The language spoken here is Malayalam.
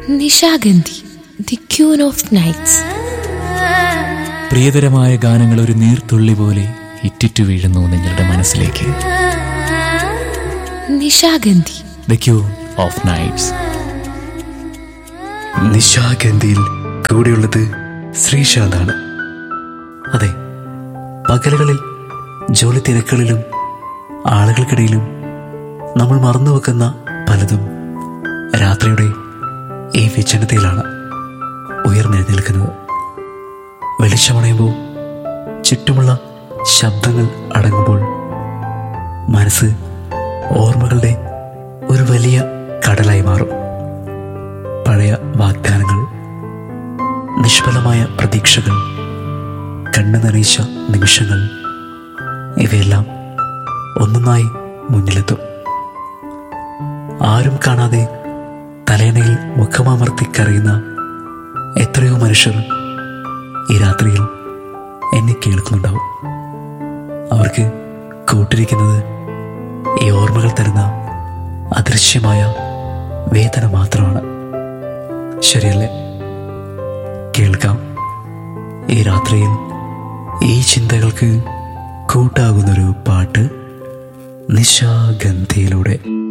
Nishagandhi the queen of nights പ്രിയതരമായ ഗാനങ്ങൾ ഒരു നീർത്തുള്ളി പോലെ ഇറ്റിറ്റു വീഴുന്നു നിങ്ങളുടെ മനസ്സിലേക്ക് Nishagandhi the queen of nights നിശാഗന്ധിയിൽ കൂടെയുള്ളത് ശ്രീശാന്താണ് അതെ പകലുകളിൽ ജോലി തിരക്കുകളിലും ആളുകൾക്കിടയിലും നമ്മൾ മറന്നുവെക്കുന്ന പലതും രാത്രിയുടെ ഈ വിജനതയിലാണ് ഉയർന്നെഴുന്നേൽക്കുന്നത് വെളിച്ചമണയുമ്പോൾ ചുറ്റുമുള്ള ശബ്ദങ്ങൾ അടങ്ങുമ്പോൾ മനസ്സ് ഓർമ്മകളുടെ ഒരു വലിയ കടലായി മാറും പഴയ വാഗ്ദാനങ്ങൾ നിഷ്ഫലമായ പ്രതീക്ഷകൾ കണ്ണു നനയിച്ച നിമിഷങ്ങൾ ഇവയെല്ലാം ഒന്നൊന്നായി മുന്നിലെത്തും ആരും കാണാതെ തലേണയിൽ മുഖമമർത്തി കരയുന്ന എത്രയോ മനുഷ്യർ ഈ രാത്രിയിൽ എന്നെ കേൾക്കുന്നുണ്ടാവും അവർക്ക് കൂട്ടിരിക്കുന്നത് ഈ ഓർമ്മകൾ തരുന്ന അദൃശ്യമായ വേദന മാത്രമാണ് ശരിയല്ലേ കേൾക്കാം ഈ രാത്രിയിൽ ഈ ചിന്തകൾക്ക് കൂട്ടാകുന്നൊരു പാട്ട് നിശാഗന്ധിയിലൂടെ